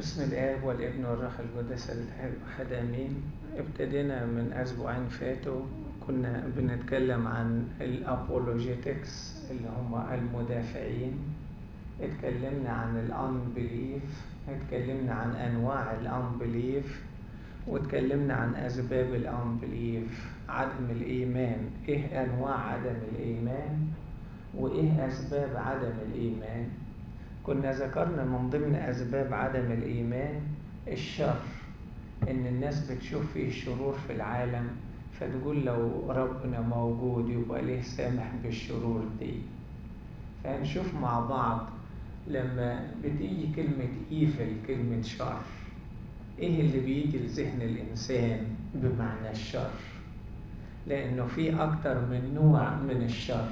بسم الآب والابن والروح القدس الإله الأحد آمين ابتدينا من أسبوعين فاتوا كنا بنتكلم عن الأبولوجيتكس اللي هم المدافعين اتكلمنا عن الأنبليف اتكلمنا عن أنواع الأنبليف واتكلمنا عن أسباب الأنبليف عدم الإيمان إيه أنواع عدم الإيمان وإيه أسباب عدم الإيمان كنا ذكرنا من ضمن أسباب عدم الإيمان الشر إن الناس بتشوف فيه شرور في العالم فتقول لو ربنا موجود يبقى ليه سامح بالشرور دي فهنشوف مع بعض لما بتيجي كلمة إيفل كلمة شر إيه اللي بيجي لذهن الإنسان بمعنى الشر لأنه في أكتر من نوع من الشر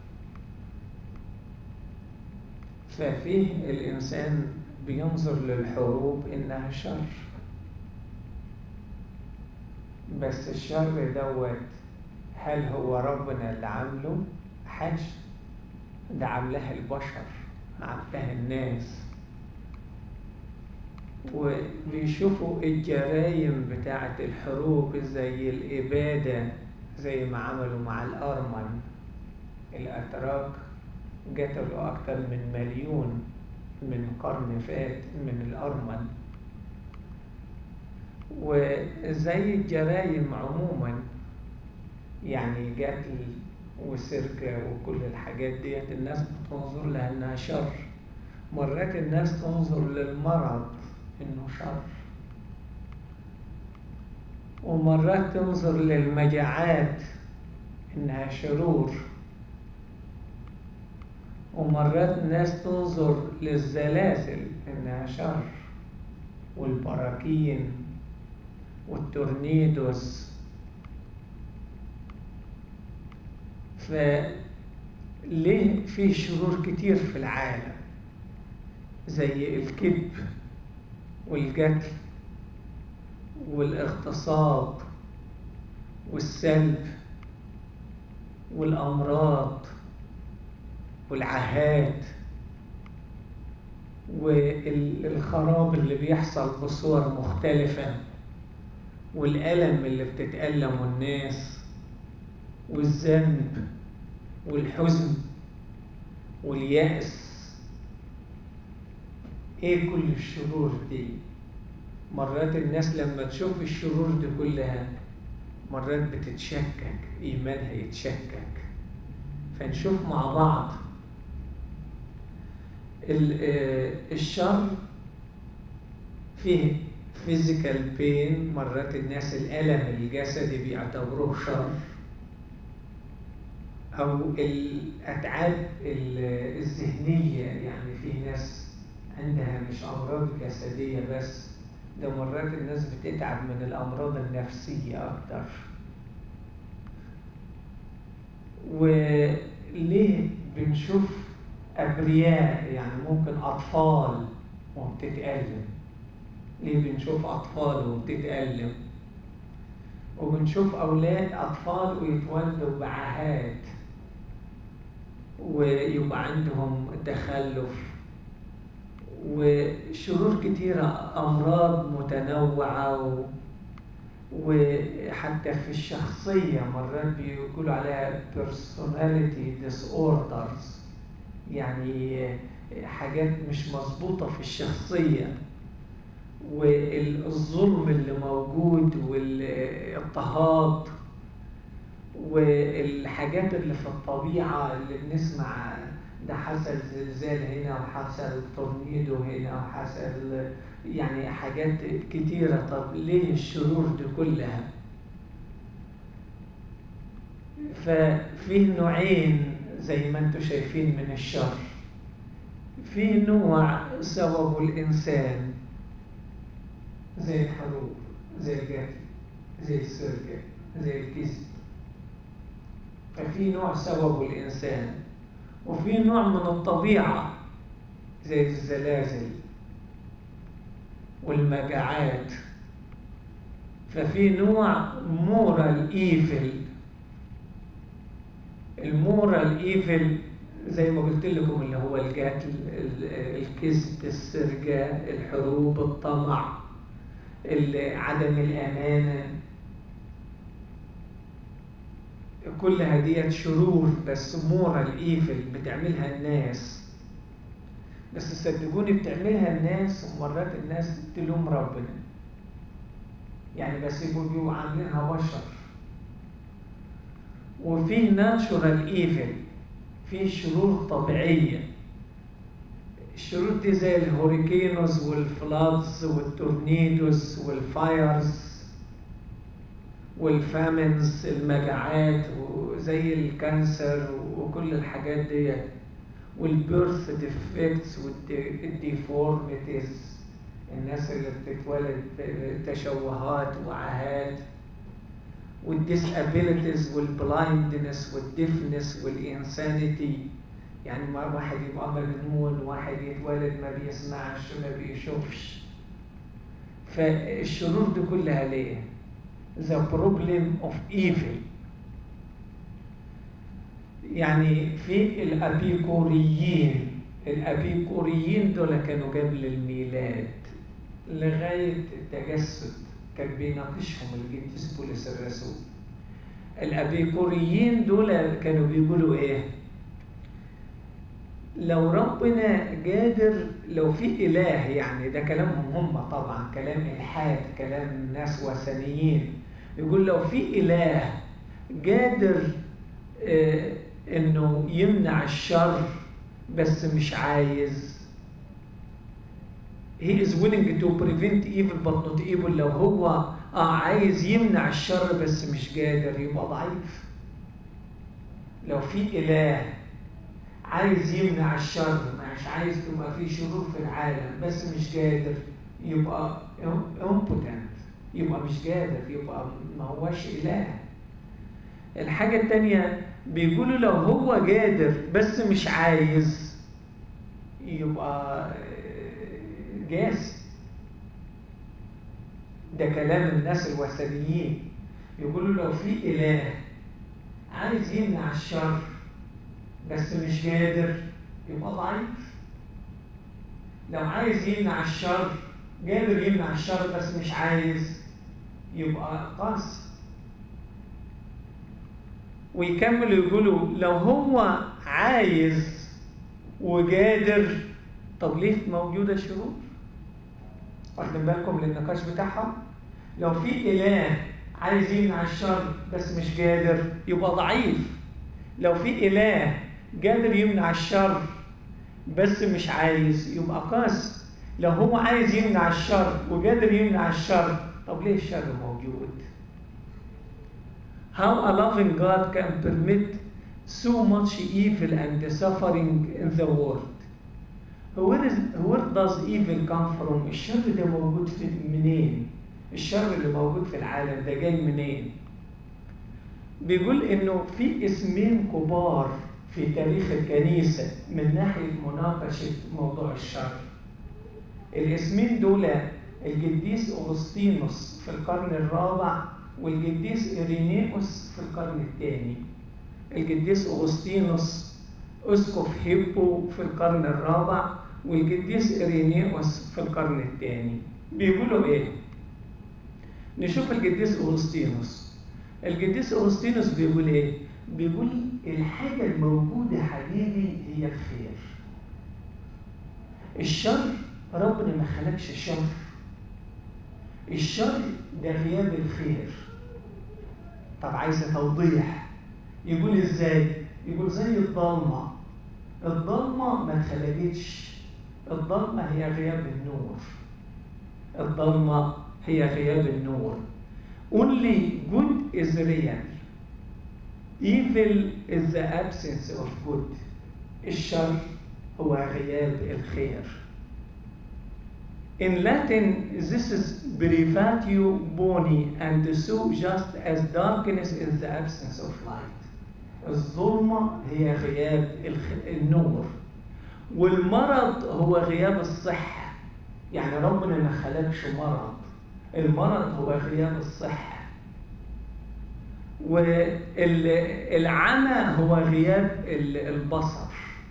ففيه الإنسان بينظر للحروب إنها شر بس الشر دوت هل هو ربنا اللي عامله حاجة ده عاملها البشر عاملها الناس وبيشوفوا الجرايم بتاعة الحروب زي الإبادة زي ما عملوا مع الأرمن الأتراك قتلوا أكثر من مليون من قرن فات من الأرمن وزي الجرايم عموما يعني قتل وسرقة وكل الحاجات ديت الناس بتنظر لها إنها شر مرات الناس تنظر للمرض إنه شر ومرات تنظر للمجاعات إنها شرور ومرات الناس تنظر للزلازل إنها شر والبراكين والتورنيدوز فليه في شرور كتير في العالم زي الكذب والقتل والاغتصاب والسلب والأمراض والعهات والخراب اللي بيحصل بصور مختلفة والألم اللي بتتألمه الناس والذنب والحزن واليأس ايه كل الشرور دي مرات الناس لما تشوف الشرور دي كلها مرات بتتشكك ايمانها يتشكك فنشوف مع بعض الشر فيه فيزيكال بين مرات الناس الألم الجسدي بيعتبروه شر أو الأتعاب الذهنية يعني في ناس عندها مش أمراض جسدية بس ده مرات الناس بتتعب من الأمراض النفسية أكتر وليه بنشوف أبرياء يعني ممكن أطفال وبتتألم ليه بنشوف أطفال وبتتألم وبنشوف أولاد أطفال ويتولدوا بعاهات ويبقى عندهم تخلف وشرور كتيرة أمراض متنوعة و... وحتى في الشخصية مرات بيقولوا عليها personality disorders يعني حاجات مش مظبوطة في الشخصية والظلم اللي موجود والاضطهاد والحاجات اللي في الطبيعة اللي بنسمع ده حصل زلزال هنا وحصل تورنيدو هنا وحصل يعني حاجات كتيرة طب ليه الشرور دي كلها ففيه نوعين زي ما انتم شايفين من الشر في نوع سببه الإنسان زي الحروب زي القتل زي السرقة زي الكذب ففي نوع سببه الإنسان وفي نوع من الطبيعة زي الزلازل والمجاعات ففي نوع مورال ايفل المورال ايفل زي ما قلت لكم اللي هو القتل الكذب السرقة الحروب الطمع عدم الأمانة كل هدية شرور بس مورال ايفل بتعملها الناس بس صدقوني بتعملها الناس ومرات الناس تلوم ربنا يعني بس يبقوا عاملينها بشر وفي ناتشورال ايفل في شرور طبيعية الشرور دي زي الهوريكينوز والفلادز والتورنيدوز والفايرز والفامنز المجاعات وزي الكانسر وكل الحاجات دي والبيرث ديفكتس والديفورميتيز الناس اللي بتتولد تشوهات وعاهات والديسابيليتيز والبلايندنس والديفنس والانسانيتي يعني واحد يبقى مجنون واحد يتولد ما بيسمعش ما بيشوفش فالشرور دي كلها ليه the problem of evil يعني في الأبيكوريين الأبيكوريين دول كانوا قبل الميلاد لغاية التجسد كان بيناقشهم القديس بولس الرسول الأبيكوريين دول كانوا بيقولوا إيه لو ربنا قادر لو في إله يعني ده كلامهم هم طبعا كلام إلحاد كلام ناس وثنيين يقول لو في إله قادر آه إنه يمنع الشر بس مش عايز he is willing to prevent evil but not evil لو هو آه عايز يمنع الشر بس مش قادر يبقى ضعيف لو في إله عايز يمنع الشر مش عايز تبقى في شرور في العالم بس مش قادر يبقى impotent يبقى مش قادر يبقى ما هوش إله الحاجة التانية بيقولوا لو هو قادر بس مش عايز يبقى جاسم ده كلام الناس الوثنيين يقولوا لو في إله عايز يمنع الشر بس مش قادر يبقى ضعيف لو عايز يمنع الشر قادر يمنع الشر بس مش عايز يبقى قاسي ويكملوا يقولوا لو هو عايز وقادر طب ليه موجودة شرور واخدين بالكم للنقاش بتاعهم لو في إله عايز يمنع الشر بس مش قادر يبقى ضعيف لو في إله قادر يمنع الشر بس مش عايز يبقى قاسي لو هو عايز يمنع الشر وقادر يمنع الشر طب ليه الشر موجود How a loving God can permit so much evil and suffering in the world where, is, where does evil come from الشر ده موجود في منين الشر اللي موجود في العالم ده جاي منين بيقول انه في اسمين كبار في تاريخ الكنيسة من ناحية مناقشة موضوع الشر الاسمين دول القديس أغسطينوس في القرن الرابع والقديس إيرينيوس في القرن الثاني القديس أغسطينوس أسقف هيبو في القرن الرابع والقديس إيرينيوس في القرن الثاني بيقولوا إيه؟ نشوف القديس أغسطينوس القديس أغسطينوس بيقول إيه؟ بيقول الحاجة الموجودة حبيبي هي الخير الشر ربنا ما خلقش شر الشر ده غياب الخير طب عايز توضيح يقول ازاي يقول زي الضلمه الضلمه ما اتخلقتش الضلمه هي غياب النور الضلمه هي غياب النور only good is real evil is the absence of good الشر هو غياب الخير In Latin, this is privatio boni, and so just as darkness is the absence of light. الظلمة هي غياب النور والمرض هو غياب الصحة يعني ربنا ما خلقش مرض المرض هو غياب الصحة والعمى هو غياب البصر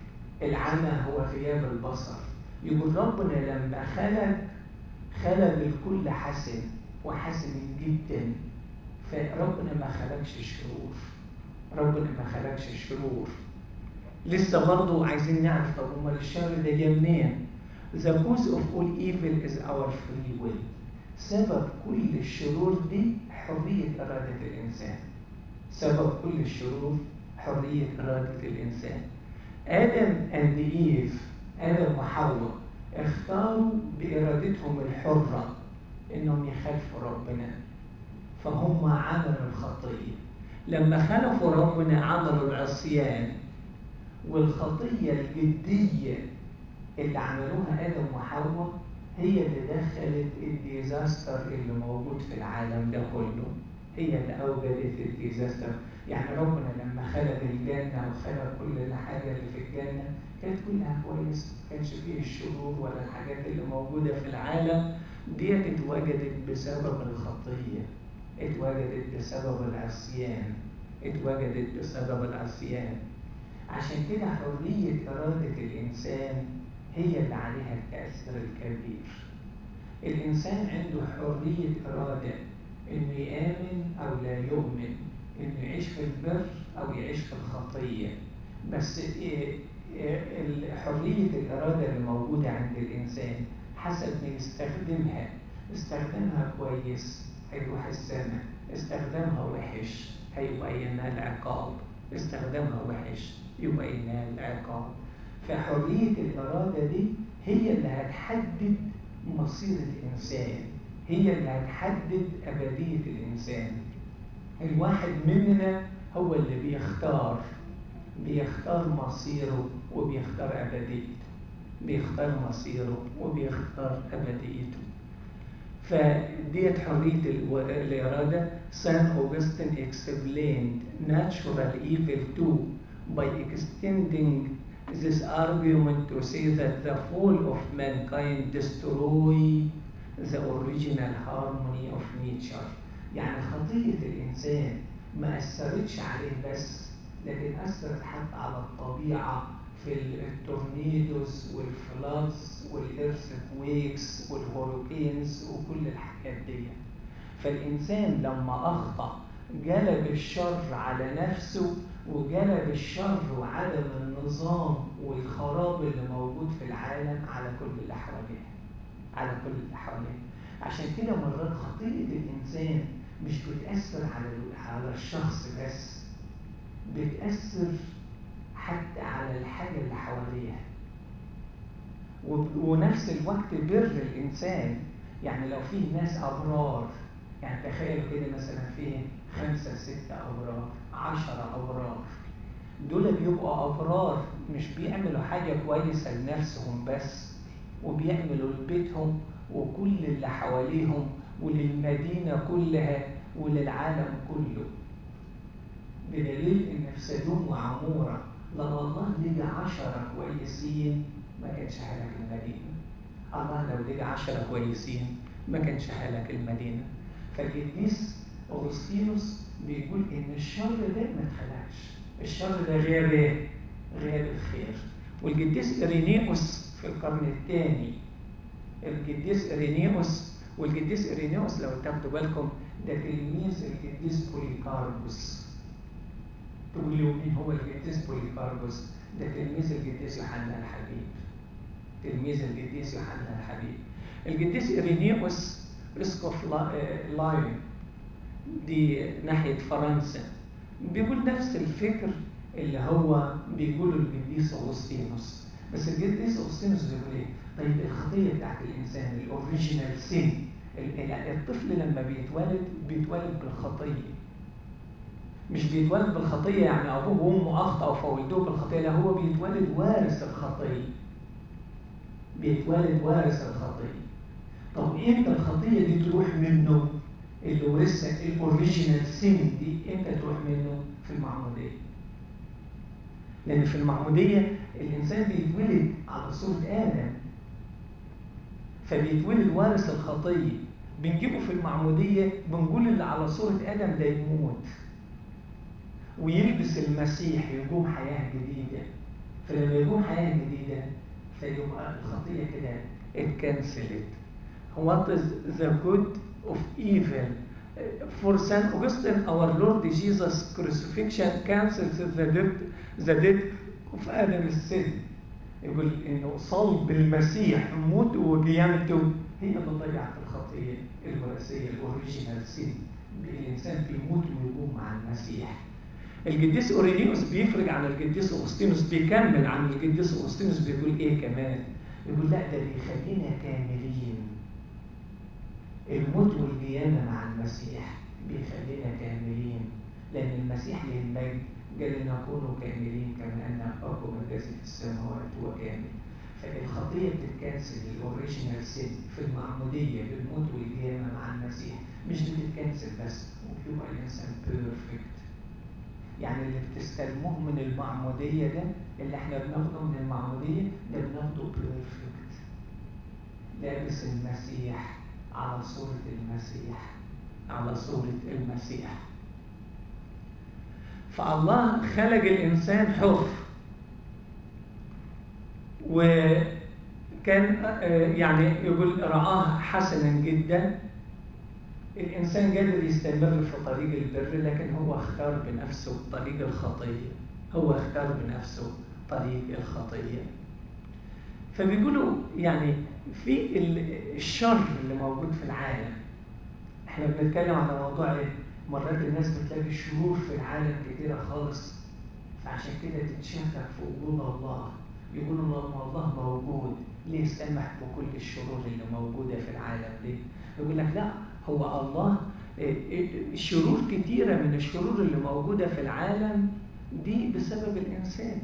العمى هو غياب البصر يقول ربنا لما خلق خلق الكل حسن وحسن جدا فربنا ما خلقش الشرور ربنا ما خلقش الشرور لسه برضه عايزين نعرف طب امال الشر ده جه منين؟ The cause of all evil is our free will. سبب كل الشرور دي حرية إرادة الإنسان. سبب كل الشرور حرية إرادة الإنسان. آدم and إيف آدم وحواء اختاروا بإرادتهم الحرة إنهم يخالفوا ربنا. فهم عملوا الخطية. لما خالفوا ربنا عملوا العصيان والخطية الجدية اللي عملوها آدم وحواء هي اللي دخلت الديزاستر اللي موجود في العالم ده كله هي اللي أوجدت الديزاستر يعني ربنا لما خلق الجنة وخلق كل حاجة اللي في الجنة كانت كلها كويس ما كانش فيه الشرور ولا الحاجات اللي موجودة في العالم ديت اتوجدت بسبب الخطية اتوجدت بسبب العصيان اتوجدت بسبب العصيان عشان كده حرية إرادة الإنسان هي اللي عليها التأثير الكبير الإنسان عنده حرية إرادة إنه يآمن أو لا يؤمن إنه يعيش في البر أو يعيش في الخطية بس حرية الإرادة اللي موجودة عند الإنسان حسب ما يستخدمها استخدمها كويس هيروح السماء استخدمها وحش هيبقى ينال عقاب استخدمها وحش يبقى ينال عقاب فحرية الإرادة دي هي اللي هتحدد مصير الإنسان هي اللي هتحدد أبدية الإنسان الواحد مننا هو اللي بيختار بيختار مصيره وبيختار أبديته بيختار مصيره وبيختار أبديته فديت حرية الإرادة Saint Augustine explained natural evil too by extending this argument to say that the fall of mankind destroy the original harmony of nature يعني خطية الإنسان ما أثرتش عليه بس لكن أثرت حتى على الطبيعة في التورنيدوز والفلادز والإيرث كويكس والهوريكينز وكل الحاجات دي فالإنسان لما أخطأ جلب الشر على نفسه وجلب الشر وعدم النظام والخراب اللي موجود في العالم على كل اللي حواليه على كل اللي حواليه عشان كده مرات خطية الإنسان مش بتأثر على على الشخص بس بتأثر حتى على الحاجة اللي حواليها ونفس الوقت بر الإنسان يعني لو فيه ناس أبرار يعني تخيلوا كده مثلا فيه خمسة ستة أبرار عشرة أبرار دول بيبقوا أبرار مش بيعملوا حاجة كويسة لنفسهم بس وبيعملوا لبيتهم وكل اللي حواليهم وللمدينة كلها وللعالم كله بدليل إن في سدوم وعمورة لما الله لقى عشرة كويسين ما كانش هلك المدينة الله لو لقى عشرة كويسين ما كانش هلك المدينة فالقديس أغسطينوس بيقول إن الشر ده ما اتخلقش الشر ده غياب ايه؟ غياب الخير والقديس إرينيوس في القرن الثاني القديس إرينيوس والقديس إرينيوس لو تاخدوا بالكم ده تلميذ القديس بوليكاربوس تقول لي مين هو القديس بوليكاربوس ده تلميذ القديس يوحنا الحبيب تلميذ القديس يوحنا الحبيب القديس إرينيوس اسقف لاين دي ناحية فرنسا بيقول نفس الفكر اللي هو بيقوله القديس أغسطينوس بس القديس أغسطينوس بيقول ايه؟ طيب الخطية بتاعت الإنسان الأوريجينال سين الطفل لما بيتولد بيتولد بالخطية مش بيتولد بالخطية يعني أبوه وأمه أخطأوا فولدوه بالخطية لا هو بيتولد وارث الخطية بيتولد وارث الخطية طب امتى الخطية دي تروح منه اللي ورثها الاوريجينال سين دي امتى تروح منه في المعمودية لأن في المعمودية الإنسان بيتولد على صورة آدم فبيتولد وارث الخطية بنجيبه في المعمودية بنقول اللي على صورة آدم ده يموت ويلبس المسيح يقوم حياة جديدة فلما يكون حياة جديدة فيبقى الخطية كده اتكنسلت What is the good of evil? For Saint Augustine, our Lord Jesus crucifixion cancels the death, the death of Adam's sin. يقول انه صلب المسيح موته وقيامته هي اللي ضيعت الخطيه الوراثيه الاوريجينال سين الانسان بيموت ويقوم مع المسيح القديس اورينيوس بيفرج عن القديس اغسطينوس بيكمل عن القديس اغسطينوس بيقول ايه كمان يقول لا ده بيخلينا كاملين الموت والقيامه مع المسيح بيخلينا كاملين لان المسيح للمجد قال لنا كونوا كاملين كما ان اباكم الذي في السماوات هو كامل فالخطيه بتتكنسل الاوريجينال سين في المعموديه بالموت والقيامه مع المسيح مش بتتكنسل بس وبيبقى الانسان بيرفكت يعني اللي بتستلموه من المعموديه ده اللي احنا بناخده من المعموديه ده بناخده بيرفكت لابس المسيح على صوره المسيح على صوره المسيح فالله خلق الإنسان حر وكان يعني يقول رآه حسنا جدا الإنسان قادر يستمر في طريق البر لكن هو اختار بنفسه طريق الخطية هو اختار بنفسه طريق الخطية فبيقولوا يعني في الشر اللي موجود في العالم احنا بنتكلم على موضوع ايه مرات الناس بتلاقي شرور في العالم كتيرة خالص فعشان كده تتشكك في وجود الله يقولوا لما الله موجود ليه سمح بكل الشرور اللي موجودة في العالم دي يقول لك لا هو الله شرور كتيرة من الشرور اللي موجودة في العالم دي بسبب الإنسان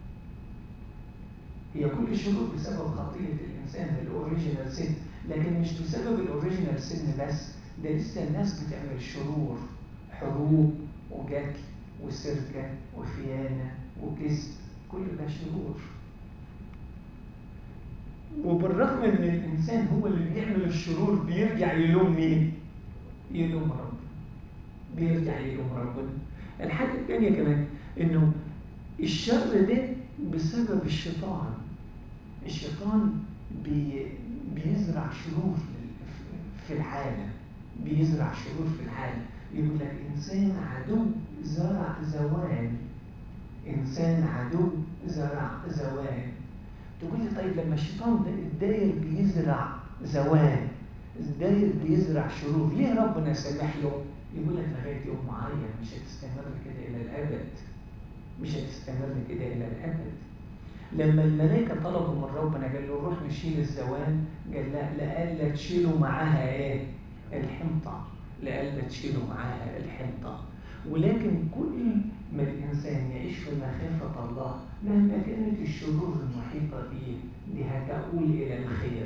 هي كل الشرور بسبب خطية الإنسان الأوريجينال سين لكن مش بسبب الأوريجينال سين بس ده لسه الناس بتعمل شرور حروب وقتل وسرقة وخيانة وكذب كل ده شرور وبالرغم ان الانسان هو اللي بيعمل الشرور بيرجع يلوم مين؟ يلوم ربنا بيرجع يلوم ربنا الحاجة الثانية كمان انه الشر ده بسبب الشيطان الشيطان بي بيزرع شرور في العالم بيزرع شرور في العالم يقول لك إنسان عدو زرع زوال إنسان عدو زرع زوال تقول لي طيب لما الشيطان الداير بيزرع زوال الداير بيزرع شرور ليه ربنا سامح له يقول لك لغايه يوم معين مش هتستمر كده الى الابد مش هتستمر كده الى الابد لما الملائكة طلبوا من ربنا قال له روح نشيل الزوال قال لا لألا تشيلوا معاها ايه الحنطة لألا تشيلوا معاها الحنطة ولكن كل ما الإنسان يعيش في مخافة الله مهما كانت الشرور المحيطة به دي هتقول إلى الخير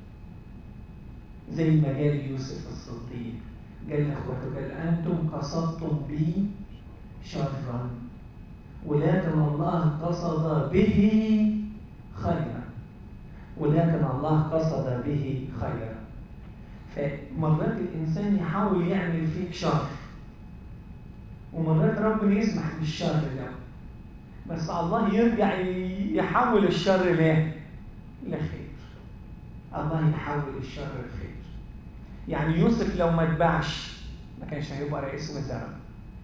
زي ما قال يوسف الصديق قال لأخوته قال أنتم قصدتم بي شرا ولكن الله قصد به خيرا ولكن الله قصد به خيرا فمرات الإنسان يحاول يعمل فيك شر ومرات ربنا يسمح بالشر ده بس الله يرجع يحول الشر ليه؟ لخير الله يحول الشر لخير يعني يوسف لو ما اتباعش ما كانش هيبقى رئيس وزراء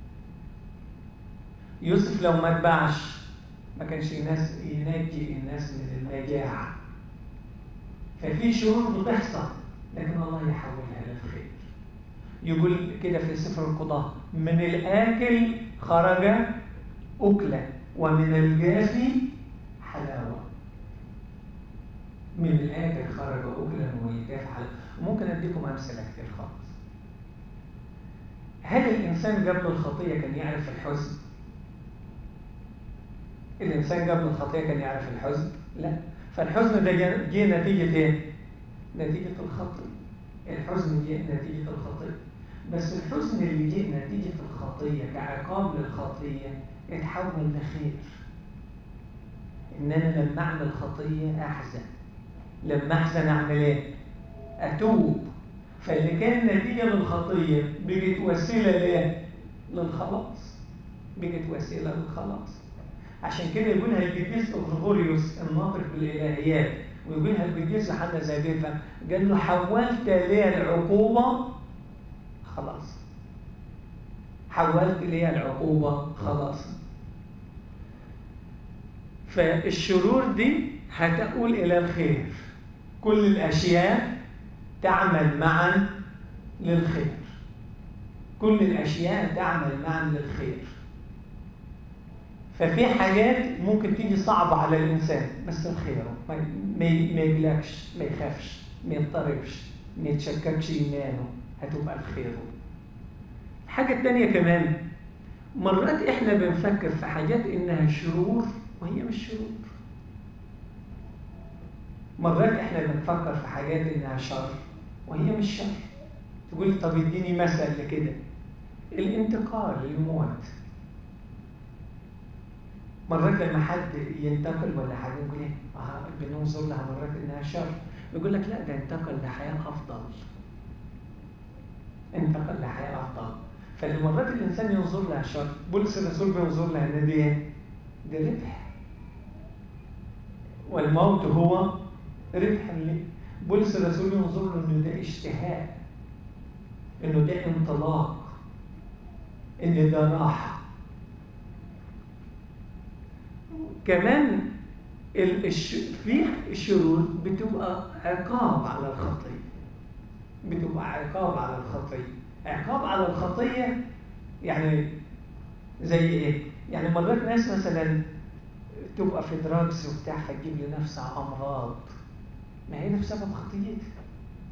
يوسف لو ما اتباعش ما كانش الناس ينجي الناس من المجاعة ففي شرور بتحصل لكن الله يحولها للخير يقول كده في سفر القضاء من الآكل خرج أكلة ومن الجافي حلاوة من الآكل خرج أكلا ومن الجافي حلاوة وممكن أديكم أمثلة كتير خالص هل الإنسان قبل الخطية كان يعرف الحزن؟ الإنسان قبل الخطية كان يعرف الحزن؟ لا فالحزن ده جه نتيجة إيه؟ نتيجة الخطية الحزن جه نتيجة الخطية بس الحزن اللي جه نتيجة الخطية كعقاب للخطية اتحول لخير إن أنا لما أعمل خطية أحزن لما أحزن أعمل إيه؟ أتوب فاللي كان نتيجة للخطية بقت وسيلة ليه؟ للخلاص بقت وسيلة للخلاص عشان كده يقولها القديس غريغوريوس الناطق بالالهيات ويقولها القديس يوحنا زابيفا قال له حولت لي العقوبه خلاص حولت لي العقوبه خلاص فالشرور دي هتقول الى الخير كل الاشياء تعمل معا للخير كل الاشياء تعمل معا للخير ففي حاجات ممكن تيجي صعبة على الإنسان بس الخير ما ما يقلقش ما يخافش ما يضطربش ما يتشككش إيمانه هتبقى الخير الحاجة التانية كمان مرات إحنا بنفكر في حاجات إنها شرور وهي مش شرور مرات إحنا بنفكر في حاجات إنها شر وهي مش شر تقول طب اديني مثل لكده الانتقال الموت مرات لما حد ينتقل ولا حاجه يقول ايه اه بننظر لها مرات انها شر يقول لك لا ده انتقل لحياه افضل انتقل لحياه افضل فلمرات الانسان ينظر لها شر بولس الرسول بينظر لها ان دي ايه؟ ده ربح والموت هو ربح ليه؟ بولس الرسول ينظر له انه ده اشتهاء انه ده انطلاق ان ده راحه كمان الش... في شرور بتبقى عقاب على الخطيه بتبقى عقاب على الخطيه عقاب على الخطيه يعني زي ايه يعني مرات ناس مثلا تبقى في دراجز وبتاع فتجيب لنفسها امراض ما هي ده بسبب خطيتها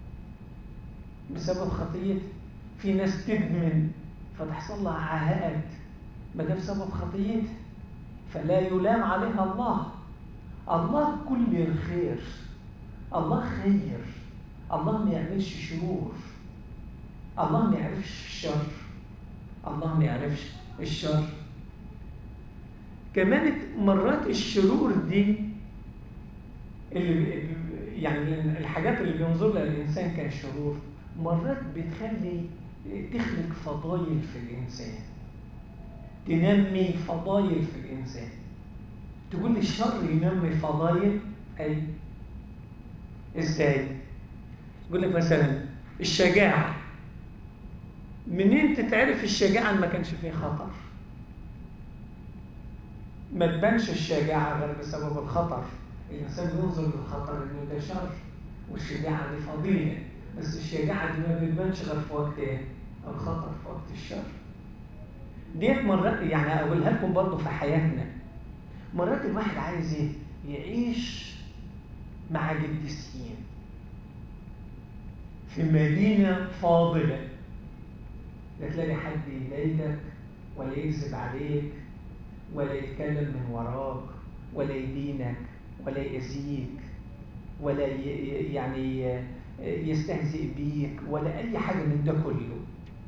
بسبب خطيتها في ناس تدمن فتحصل لها عاهات ما ده بسبب خطيتها فلا يلام عليها الله الله كل الخير الله خير الله ما يعملش شرور الله ما يعرفش الشر الله ما يعرفش الشر كمان مرات الشرور دي اللي يعني الحاجات اللي بينظر لها الانسان كشرور مرات بتخلي تخلق فضايل في الانسان تنمي فضايل في الإنسان تقول لي الشر ينمي فضايل أي إزاي يقول لك مثلا الشجاعة منين تتعرف الشجاعة ما كانش فيه خطر ما تبانش الشجاعة غير بسبب الخطر الإنسان بينظر للخطر إنه ده شر والشجاعة دي فضيلة بس الشجاعة دي ما بتبانش غير في وقت إيه؟ الخطر في وقت الشر ديت مرات يعني اقولها لكم برضه في حياتنا مرات الواحد عايز ايه يعيش مع قديسين في مدينة فاضلة لا تلاقي حد يضايقك ولا يكذب عليك ولا يتكلم من وراك ولا يدينك ولا يأذيك ولا يعني يستهزئ بيك ولا أي حاجة من ده كله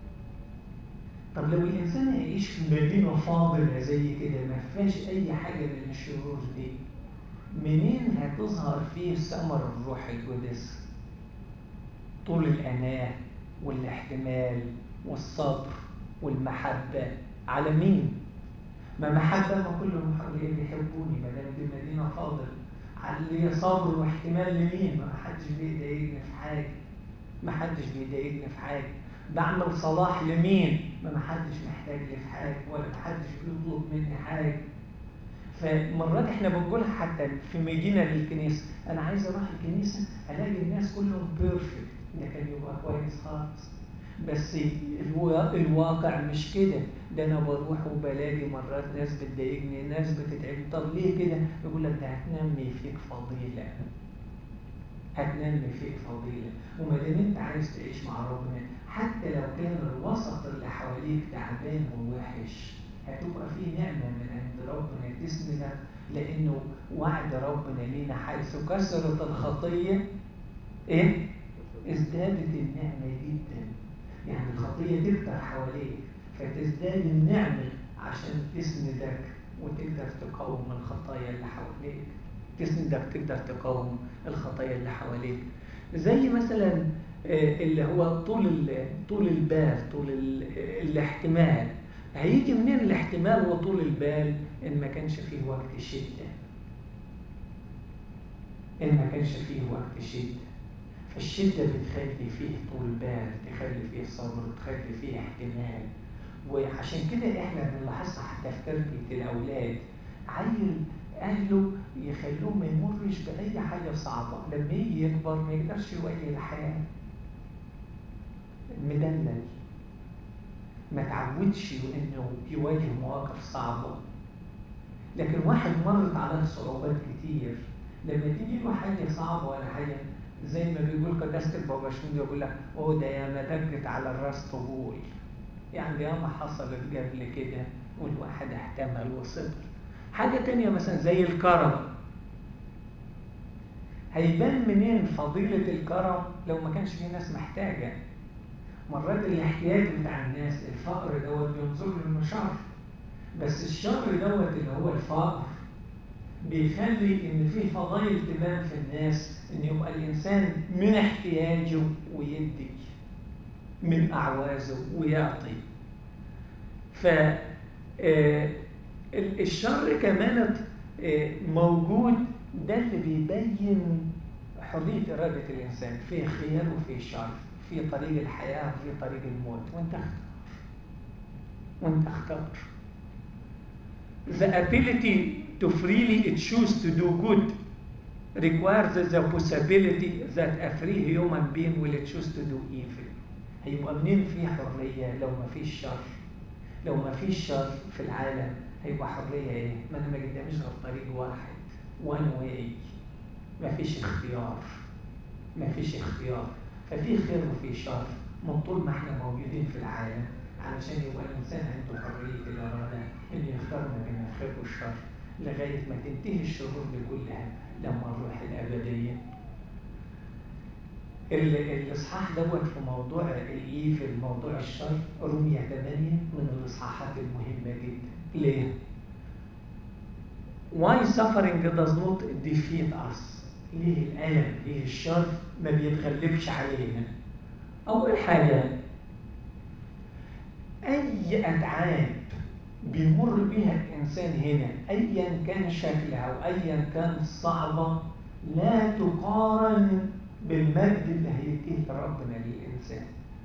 طب لو الإنسان يعيش في مدينة فاضلة زي كده ما فيهاش أي حاجة من الشرور دي منين هتظهر فيه ثمر الروح القدس طول الأناة والاحتمال والصبر والمحبة على مين؟ ما محبة ما كلهم حواليا بيحبوني ما دام دي مدينة فاضلة علي صبر واحتمال لمين؟ ما حدش بيضايقني في حاجة ما حدش بيضايقني في حاجة بعمل صلاح لمين ما محدش محتاج لي في حاجه ولا محدش بيطلب مني حاجه فمرات احنا بنقولها حتى في مدينه للكنيسه انا عايز اروح الكنيسه الاقي الناس كلهم بيرفكت ده كان يبقى كويس خالص بس الواقع مش كده ده انا بروح وبلاقي مرات ناس بتضايقني ناس بتتعبني طب ليه كده يقول لك ده هتنمي فيك فضيله هتنمي فيك فضيلة وما دام انت عايز تعيش مع ربنا حتى لو كان الوسط اللي حواليك تعبان ووحش هتبقى فيه نعمة من عند ربنا تسندك لأنه وعد ربنا لينا حيث كسرت الخطية إيه؟ ازدادت النعمة جدا يعني الخطية تكتر حواليك فتزداد النعمة عشان تسندك وتقدر تقاوم الخطايا اللي حواليك تسندك تقدر تقاوم الخطايا اللي حواليك زي مثلا اللي هو طول طول البال طول الاحتمال هيجي منين الاحتمال وطول البال إن ما كانش فيه وقت شدة إن ما كانش فيه وقت شدة فالشدة بتخلي فيه طول بال تخلي فيه صبر تخلي فيه احتمال وعشان كده احنا بنلاحظها حتى في تربية الأولاد عيل أهله يخلوه ما يمرش بأي حاجة صعبة لما يجي يكبر ما يقدرش يواجه الحياة مدلل ما تعودش انه يواجه مواقف صعبة لكن واحد مرت عليه صعوبات كتير لما تيجي له حاجة صعبة ولا حاجة زي ما بيقول قداسة البابا شنودة يقول لك اوه ده ياما دقت على الراس طبول يعني ياما حصلت قبل كده والواحد احتمل وصبر حاجة تانية مثلا زي الكرم هيبان منين فضيلة الكرم لو ما كانش في ناس محتاجة مرات الاحتياج بتاع الناس الفقر دوت بينظر له انه شر بس الشر دوت اللي هو الفقر بيخلي ان في فضائل تبان في الناس ان يبقى الانسان من احتياجه ويدي من اعوازه ويعطي ف الشر كمان موجود ده اللي بيبين حرية إرادة الإنسان في خير وفي شر في طريق الحياة وفي طريق الموت وانت اختار وانت اختار The ability to freely choose to do good requires the possibility that a free human being will choose to do evil هيبقى منين في حرية لو ما فيش شر لو ما فيش شر في العالم هيبقى حرية ايه ما انا ما قداميش غير طريق واحد one way ما فيش اختيار ما فيش اختيار ففي خير وفي شر من طول ما احنا موجودين في العالم علشان يبقى الانسان عنده حريه الاراده انه يختار ما بين الخير والشر لغايه ما تنتهي الشرور دي كلها لما نروح الابديه الاصحاح دوت في موضوع الايفل موضوع الشر رمية 8 من الاصحاحات المهمه جدا ليه؟ Why suffering does not defeat us ليه الألم ليه الشر ما بيتغلبش علينا أول حاجة أي أتعاب بيمر بها الإنسان هنا أيا كان شكلها أو أيا كان صعبة لا تقارن بالمجد اللي هيديه ربنا للإنسان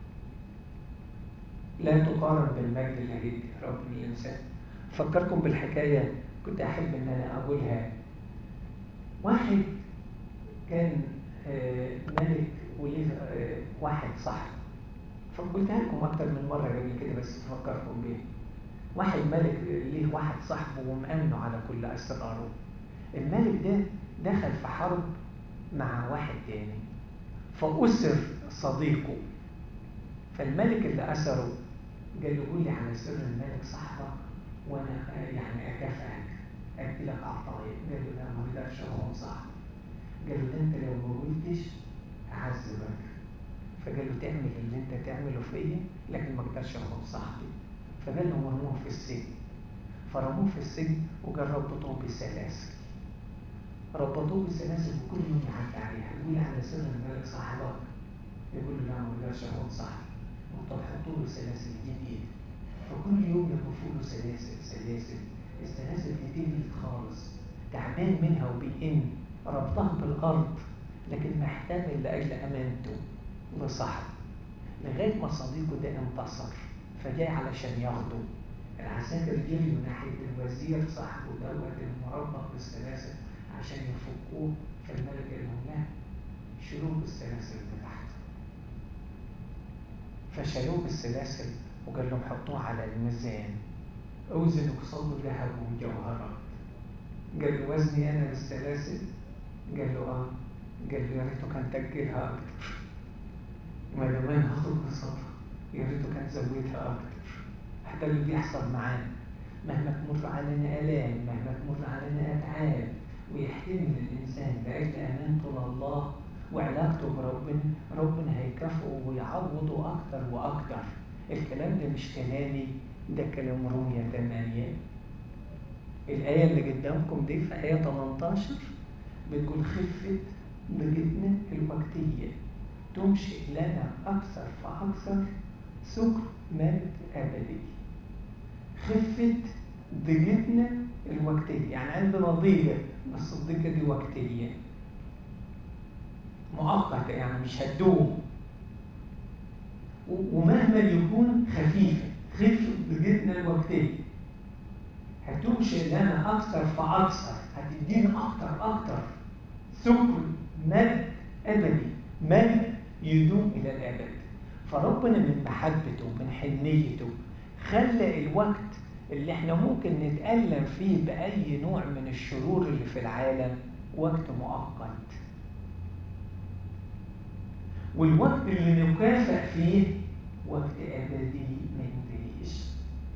لا تقارن بالمجد اللي هيديه ربنا للإنسان فكركم بالحكاية كنت أحب إن أنا أقولها واحد كان ملك وليه واحد صاحبه فقلتها لكم أكتر من مرة قبل كده بس أفكركم بيه واحد ملك ليه واحد صاحبه ومأمنه على كل أسراره الملك ده دخل في حرب مع واحد تاني فأسر صديقه فالملك اللي أسره قال له قول لي على سر الملك صاحبك وأنا يعني أكافئك أدي لك عطايا قال له لا ما اقدرش أكون صاحبك قال له ده انت لو ما قلتش اعذبك فقال له تعمل اللي انت تعمله فيا لكن ما اقدرش اكون صاحبي فقال له مرموه في السجن فرموه في السجن وقال ربطوه بسلاسل ربطوه بسلاسل وكل يوم يعدي عليها يقول على سر الملك صاحبك يقول له لا ما اقدرش اكون صاحبي طب حطوا له سلاسل جديد فكل يوم يضيفوا له سلاسل سلاسل السلاسل دي تجلد خالص تعبان منها وبيئن ربطها بالأرض لكن محتمل لأجل أمانته لصاحبه لغاية ما صديقه ده انتصر فجاي علشان ياخده العساكر جريوا ناحية الوزير صاحبه دوت المربط بالسلاسل عشان يفكوه فالملك قال لهم لا شيلوه بالسلاسل بتاعته فشالوه بالسلاسل وقال لهم حطوه على الميزان اوزنوا قصاده ذهب ومجوهرات قال له وزني انا بالسلاسل قال له اه قال له يا ريته كان تجلها اكتر ما دام انا هاخد قصادها يا ريته كان زودها اكتر ده اللي بيحصل معانا مهما تمر علينا الام مهما تمر علينا اتعاب ويحتمل الانسان لاجل امانته لله وعلاقته بربنا ربنا هيكافئه ويعوضه اكتر واكتر الكلام ده مش كلامي ده كلام رومية 8 الآية اللي قدامكم دي في آية 18 بتقول خفة ضيقتنا الوقتية تنشئ لنا أكثر فأكثر سكر مجد أبدي خفة ضيقتنا الوقتية يعني عندنا ضيقة بس الضيقة دي وقتية مؤقتة يعني مش هتدوم ومهما يكون خفيفة خفة ضيقتنا الوقتية هتمشي لنا أكثر فأكثر هتدينا أكثر أكثر ثقل مد أبدي مد يدوم إلى الأبد فربنا من محبته من حنيته خلى الوقت اللي احنا ممكن نتألم فيه بأي نوع من الشرور اللي في العالم وقت مؤقت والوقت اللي نكافئ فيه وقت أبدي ما ينتهيش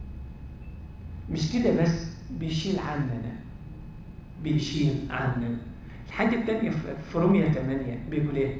مش كده بس بيشيل عننا بيشيل عننا الحاجة التانية في رومية 8 بيقول ايه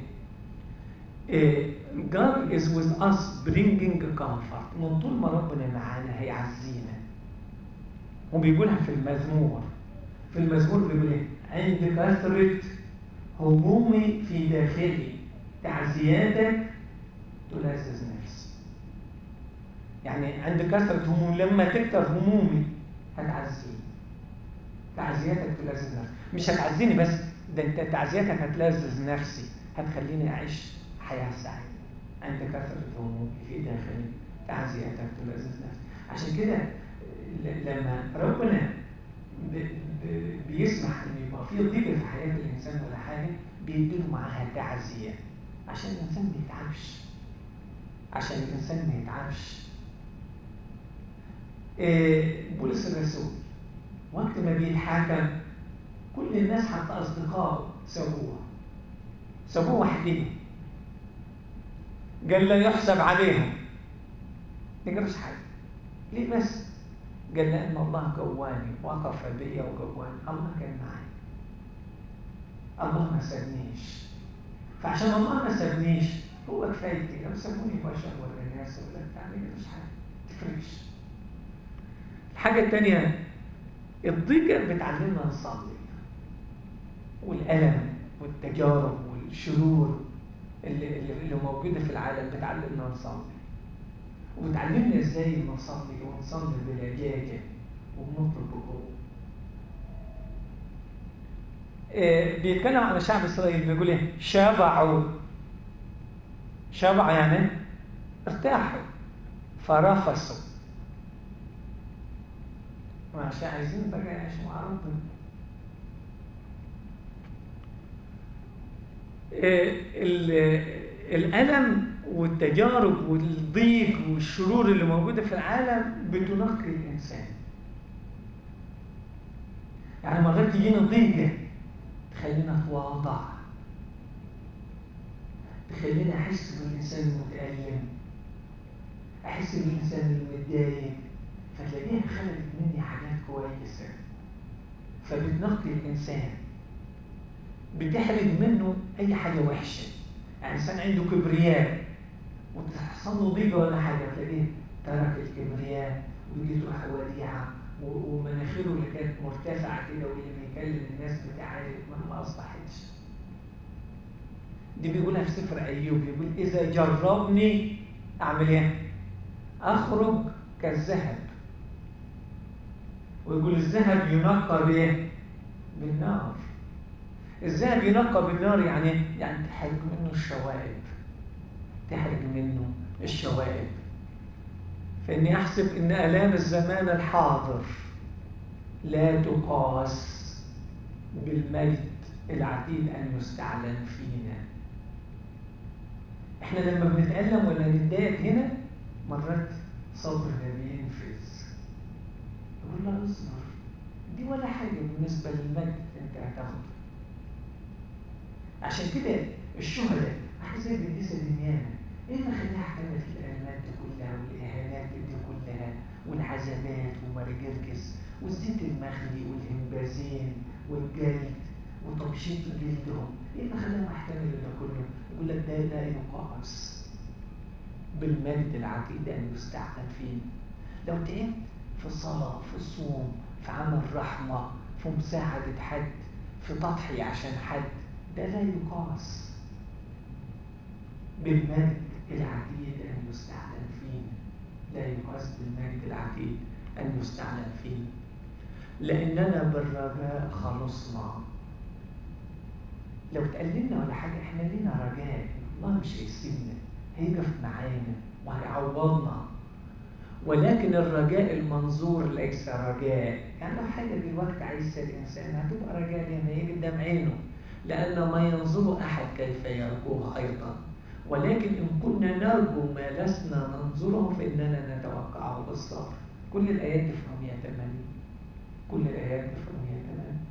God is with us bringing comfort من طول ما ربنا معانا هيعزينا وبيقولها في المزمور في المزمور بيقول ايه عند كثرة همومي في داخلي تعزياتك تلذذ نفسي يعني عند كثرة همومي لما تكتر همومي هتعزيني تعزياتك تلذذ نفسي مش هتعزيني بس ده انت تعزياتك هتلذذ نفسي هتخليني اعيش حياة سعيدة عند كثرة همومي في داخلي تعزياتك تلذذ نفسي عشان كده لما ربنا بيسمح ان يبقى في ضيق في حياه الانسان ولا حاجه بيديله معاها تعزيه عشان الانسان ما يتعبش عشان الانسان ما يتعبش إيه بولس الرسول وقت ما بيتحاكم كل الناس حتى اصدقائه سابوه سابوه وحدين قال لا يحسب عليهم ما جابش حاجه ليه بس قال لأن الله جواني وقف بي وجواني الله كان معي الله ما سابنيش فعشان الله ما سابنيش هو كفايتي لو سابوني بشر ولا ناس ولا بتاع مش حاجه تفرقش الحاجه الثانيه الضيقه بتعلمنا نصلي والالم والتجارب والشرور اللي, اللي موجوده في العالم بتعلمنا نصلي وبتعلمنا ازاي نصلي ونصلي بلجاجه وبنطلب بقوه. إيه بيتكلم عن شعب اسرائيل بيقول ايه؟ شبعوا شبعوا يعني ارتاحوا فرفسوا وعشان عايزين بقى يعيشوا مع ربنا. إيه الألم والتجارب والضيق والشرور اللي موجودة في العالم بتنقي الإنسان يعني مرات تجينا ضيقة تخلينا نتواضع تخلينا أحس بالإنسان المتألم أحس بالإنسان المتضايق فتلاقيها خلقت مني حاجات كويسة فبتنقي الإنسان بتحرج منه أي حاجة وحشة يعني إنسان عنده كبرياء وتحصل له ضيقه ولا حاجه تلاقيه ترك الكبرياء ويجي تروح وديعه ومناخيره اللي كانت مرتفعه كده واللي بيكلم الناس بتعالج ما اصبحتش. دي بيقولها في سفر ايوب بيقول اذا جربني اعمل ايه؟ اخرج كالذهب. ويقول الذهب ينقى بايه؟ بالنار. الذهب ينقى بالنار يعني يعني تحرق منه الشوائب. تحرق منه الشوائب فإني أحسب إن آلام الزمان الحاضر لا تقاس بالمجد العتيد أن يستعلن فينا إحنا لما بنتألم ولا نتضايق هنا مرات صبرنا بينفذ يقول له اصبر دي ولا حاجة بالنسبة للمجد أنت هتاخده عشان كده الشهداء واحد زي القديسة دميانة ايه اللي خلاها احتملت الالمات دي كلها والاهانات دي كلها والعذابات ومرجركس والزيت المخلي والهمبازين والجلد وتبشيط جلدهم ايه اللي خلاهم احتملوا ده كله؟ يقول لك ده لا يقاس بالمجد العتيد ان يستعمل فينا لو تعبت في الصلاه في الصوم في عمل رحمه في مساعده حد في تضحيه عشان حد ده لا يقاس بالمجد العتيد أن يستعلن فينا لا يقاس بالمجد العتيد أن يستعلن فينا لأننا بالرجاء خلصنا لو تقللنا ولا حاجة احنا لينا رجاء الله مش هيسيبنا هيقف معانا وهيعوضنا ولكن الرجاء المنظور ليس رجاء يعني لو حاجة دلوقتي عايزة الإنسان هتبقى رجاء لما يجي قدام عينه لأن ما ينظر أحد كيف يرجوه أيضا ولكن إن كنا نرجو ما لسنا ننظره فإننا نتوقعه بالصبر كل الآيات دي في رومية 8 كل الآيات دي في رومية 8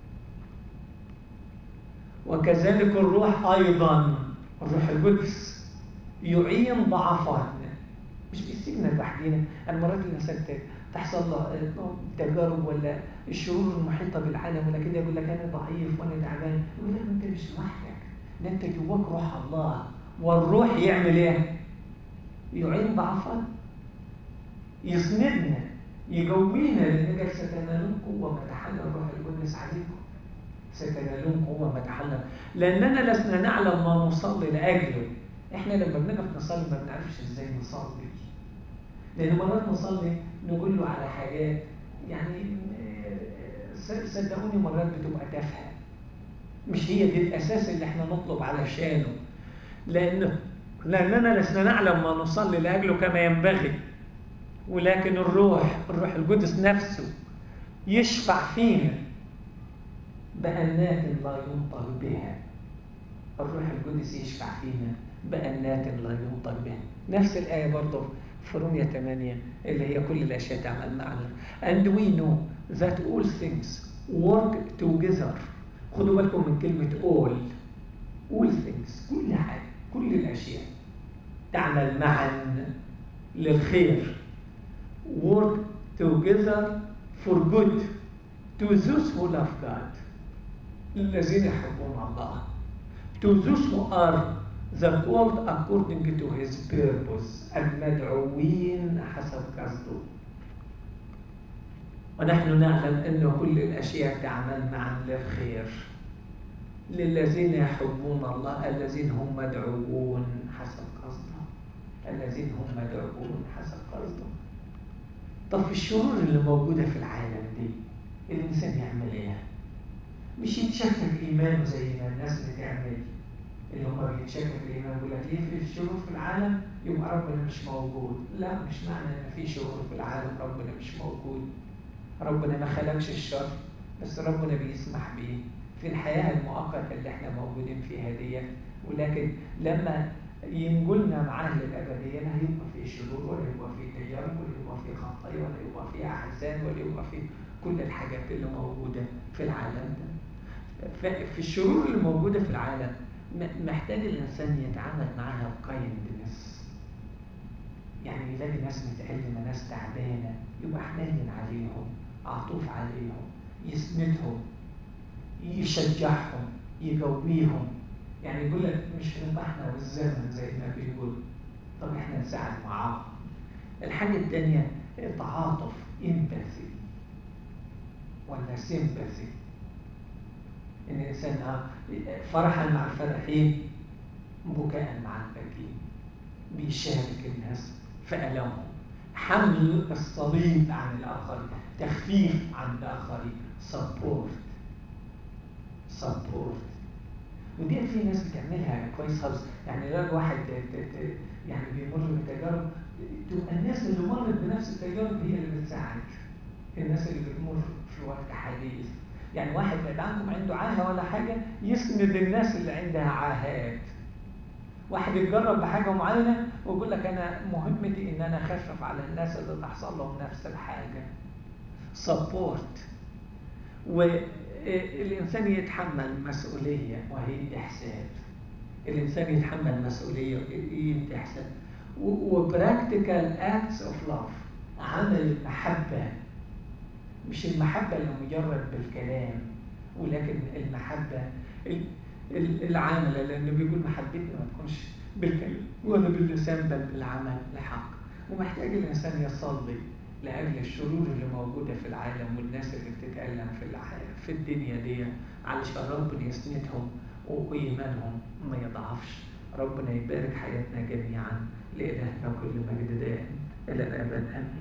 وكذلك الروح أيضا الروح القدس يعين ضعفاتنا مش بيسيبنا لوحدينا المرات اللي مثلا تحصل له تجارب ولا الشرور المحيطه بالعالم ولا كده يقول لك انا ضعيف وانا تعبان يقول لك انت مش لوحدك ده انت جواك روح الله والروح يعمل ايه؟ يعين ضعفنا يسندنا يقوينا لان قال ستنالون قوه ما تحلى الروح القدس عليكم ستنالون قوه ما تحلى لاننا لسنا نعلم ما نصلي لاجله احنا لما بنقف نصلي ما بنعرفش ازاي نصلي لان مرات نصلي نقول له على حاجات يعني صدقوني مرات بتبقى تافهه مش هي دي الاساس اللي احنا نطلب علشانه لان لاننا لسنا نعلم ما نصلي لاجله كما ينبغي ولكن الروح الروح القدس نفسه يشفع فينا بأنات لا ينطق بها الروح القدس يشفع فينا بأنات لا ينطق بها نفس الآية برضه في رومية 8 اللي هي كل الأشياء تعمل معنا and we know that all things work together خدوا بالكم من كلمة all all things كل حاجة كل الأشياء تعمل معا للخير work together for good to those who love God الذين يحبون الله to those who are the called according to his purpose المدعوين حسب قصده ونحن نعلم أن كل الأشياء تعمل معا للخير للذين يحبون الله الذين هم مدعوون حسب قصده الذين هم مدعوون حسب قصده طب في الشرور اللي موجودة في العالم دي الإنسان يعمل إيه؟ مش يتشكك إيمانه زي ما الناس بتعمل اللي هم بيتشكك الإيمان يقول لك ليه في الشرور في العالم يبقى ربنا مش موجود لا مش معنى إن في شرور في العالم ربنا مش موجود ربنا ما خلقش الشر بس ربنا بيسمح بيه في الحياة المؤقتة اللي احنا موجودين فيها دي ولكن لما ينقلنا معاه للأبدية لا هيبقى في شرور ولا يبقى في تجارب ولا يبقى في خطايا ولا يبقى في أحزان ولا يبقى في كل الحاجات اللي موجودة في العالم ده في الشرور اللي موجودة في العالم محتاج الإنسان يتعامل معاها بكايندنس يعني يلاقي ناس متألمة ناس تعبانة يبقى حنين عليهم عطوف عليهم يسندهم يشجعهم يقويهم يعني يقول لك مش في احنا والزمن زي ما بيقول طب احنا نساعد معاهم الحاجة الثانية تعاطف امباثي ولا سيمباثي ان الانسان فرحا مع الفرحين بكاء مع الباكين بيشارك الناس في ألمهم حمل الصليب عن الآخرين تخفيف عن الآخرين سبورت سبورت ودي في ناس بتعملها كويس خالص يعني لو واحد يعني بيمر بتجارب تبقى الناس اللي مرت بنفس التجارب هي اللي بتساعد الناس اللي بتمر في وقت حديث يعني واحد بعيد عنكم عنده عاهه ولا حاجه يسند الناس اللي عندها عاهات واحد يتجرب بحاجه معينه ويقول لك انا مهمتي ان انا اخفف على الناس اللي تحصل لهم نفس الحاجه سبورت والإنسان يتحمل مسؤولية وهي إحسان الإنسان يتحمل مسؤولية وهي إحسان وبراكتيكال اكتس اوف لاف عمل المحبة مش المحبة لمجرد بالكلام ولكن المحبة العاملة لأنه بيقول محبتنا ما تكونش بالكلام ولا باللسان بل بالعمل الحق ومحتاج الإنسان يصلي لأجل الشرور اللي موجودة في العالم والناس اللي بتتألم في في الدنيا دي علشان ربنا يسندهم وإيمانهم ما يضعفش ربنا يبارك حياتنا جميعا لإلهنا كل مجد دائم إلى الأبد آمين